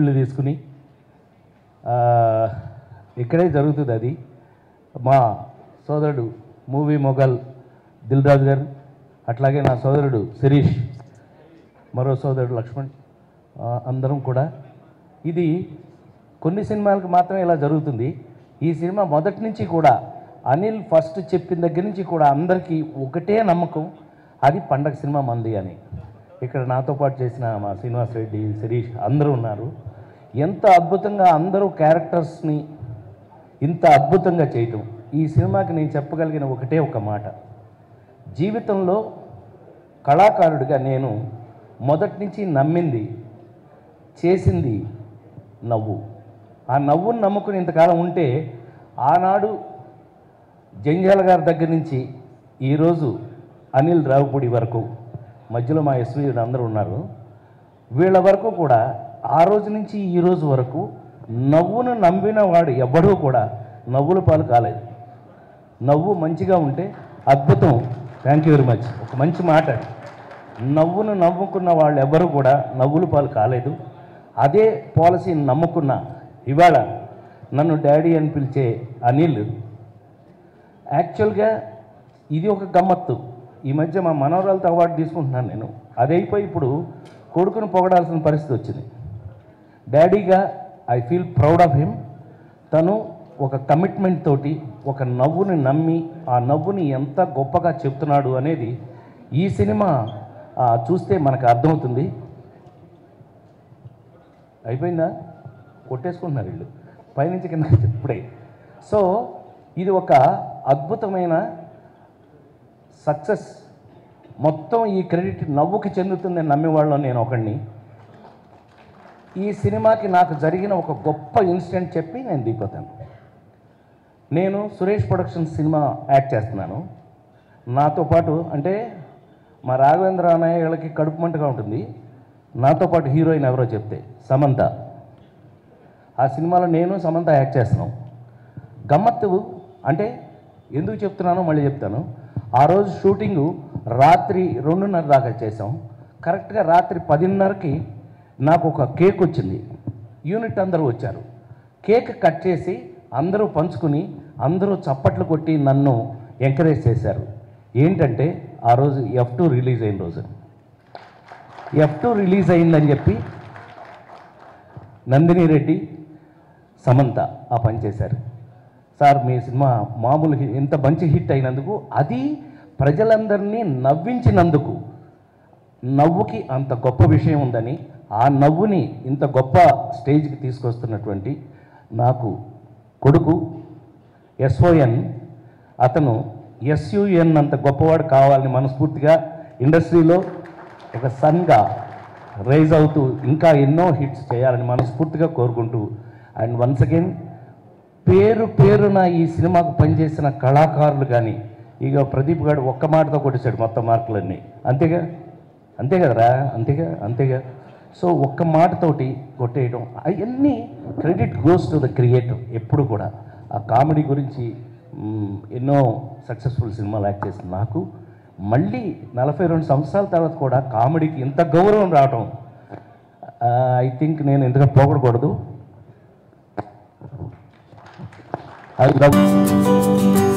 schedule తీసుకుని ఆ, ఇక్కడే జరుగుతుంది అది మా సోదరుడు మూవీ మొఘల్ దిల్ రాజు గారు అట్లాగే నా సోదరుడు శిరీష్ మరో సోదరుడు లక్ష్మణ్ ఆ, అందరం కూడా ఇది కొన్ని సినిమాలకు మాత్రమే ఇలా జరుగుతుంది ఈ సినిమా మొదటి నుంచి కూడా అనిల్ ఫస్ట్ చెప్పిన దగ్గర నుంచి కూడా అందరికీ ఒకటే నమ్మకం అది పండగ సినిమా మంది అని ఇక్కడ నాతో పాటు చేసిన మా శ్రీనివాస్ రెడ్డి శిరీష్ అందరూ ఉన్నారు ఎంత అద్భుతంగా అందరూ క్యారెక్టర్స్ని ఇంత అద్భుతంగా చేయటం ఈ సినిమాకి నేను చెప్పగలిగిన ఒకటే ఒక మాట జీవితంలో కళాకారుడిగా నేను మొదటి నుంచి నమ్మింది చేసింది నవ్వు ఆ నవ్వును నమ్ముకుని ఇంతకాలం ఉంటే ఆనాడు జంజాల గారి దగ్గర నుంచి ఈరోజు అనిల్ రావుపూడి వరకు మధ్యలో మా ఎస్వి అందరూ ఉన్నారు వీళ్ళ వరకు కూడా ఆ రోజు నుంచి ఈ రోజు వరకు నవ్వును నమ్మిన వాడు ఎవ్వడూ కూడా నవ్వుల పాలు కాలేదు నవ్వు మంచిగా ఉంటే అద్భుతం థ్యాంక్ యూ వెరీ మచ్ ఒక మంచి మాట నవ్వును నవ్వుకున్న వాళ్ళు ఎవ్వరూ కూడా నవ్వుల పాలు కాలేదు అదే పాలసీని నమ్ముకున్న ఇవాళ నన్ను డాడీ అని పిలిచే అనిల్ యాక్చువల్గా ఇది ఒక గమ్మత్తు ఈ మధ్య మా మనవరాలతో అవార్డు తీసుకుంటున్నాను నేను అది అయిపోయి ఇప్పుడు కొడుకును పొగడాల్సిన పరిస్థితి వచ్చింది డాడీగా I feel proud of him తను ఒక కమిట్మెంట్ తోటి ఒక నవ్వుని నమ్మి ఆ నవ్వుని ఎంత గొప్పగా చెప్తున్నాడు అనేది ఈ సినిమా ఆ, చూస్తే మనకు అర్థమవుతుంది అయిపోయిందా కొట్టేసుకుంటున్నారు వీళ్ళు పైనుంచి కింద ఇప్పుడే సో ఇది ఒక అద్భుతమైన సక్సెస్ మొత్తం ఈ క్రెడిట్ నవ్వుకి చెందుతుందని నమ్మేవాళ్ళలో నేను ఒకడిని ఈ సినిమాకి నాకు జరిగిన ఒక గొప్ప ఇన్సిడెంట్ చెప్పి నేను దిగిపోతాను నేను సురేష్ ప్రొడక్షన్ సినిమా యాక్ట్ చేస్తున్నాను నాతో పాటు అంటే మా రాఘవేంద్ర అన్నయ్య వీళ్ళకి కడుపు మంటగా ఉంటుంది నాతో పాటు హీరోయిన్ ఎవరో చెప్తే సమంత ఆ సినిమాలో నేను సమంత యాక్ట్ చేస్తున్నాం గమ్మత్తు అంటే ఎందుకు చెప్తున్నానో మళ్ళీ చెప్తాను ఆ రోజు షూటింగు రాత్రి రెండున్నర దాకా చేసాం కరెక్ట్గా రాత్రి పదిన్నరకి నాకు ఒక కేక్ వచ్చింది యూనిట్ అందరూ వచ్చారు కేక్ కట్ చేసి అందరూ పంచుకుని అందరూ చప్పట్లు కొట్టి నన్ను ఎంకరేజ్ చేశారు ఏంటంటే ఆ రోజు ఎఫ్ టూ రిలీజ్ అయిన రోజు ఎఫ్ టూ రిలీజ్ అయిందని చెప్పి నందిని రెడ్డి సమంత ఆ పని చేశారు సార్ మీ సినిమా మామూలు హి- ఇంత మంచి హిట్ అయినందుకు అది ప్రజలందరినీ నవ్వించినందుకు నవ్వుకి అంత గొప్ప విషయం ఉందని ఆ నవ్వుని ఇంత గొప్ప స్టేజ్కి తీసుకొస్తున్నటువంటి నాకు కొడుకు ఎస్ఓఎన్ అతను ఎస్యుఎన్ అంత గొప్పవాడు కావాలని మనస్ఫూర్తిగా ఇండస్ట్రీలో ఒక సన్గా రైజ్ అవుతూ ఇంకా ఎన్నో హిట్స్ చేయాలని మనస్ఫూర్తిగా కోరుకుంటూ అండ్ వన్స్ అగైన్ పేరు పేరున ఈ సినిమాకు పనిచేసిన కళాకారులు కానీ ఇక ప్రదీప్ గారు ఒక్క మాటతో కొట్టేశాడు మొత్తం మార్కులన్నీ అంతేగా అంతే కదరా అంతేగా అంతేగా సో ఒక్క మాటతోటి కొట్టేయడం అవన్నీ credit goes to the creator ఎప్పుడు కూడా ఆ కామెడీ గురించి మ్, ఎన్నో సక్సెస్ఫుల్ సినిమాలు యాక్ట్ చేసిన నాకు మళ్ళీ నలభై రెండు సంవత్సరాల తర్వాత కూడా కామెడీకి ఇంత గౌరవం రావటం ఐ థింక్ నేను ఎందుకంటే పోగొడకూడదు ఐ లవ్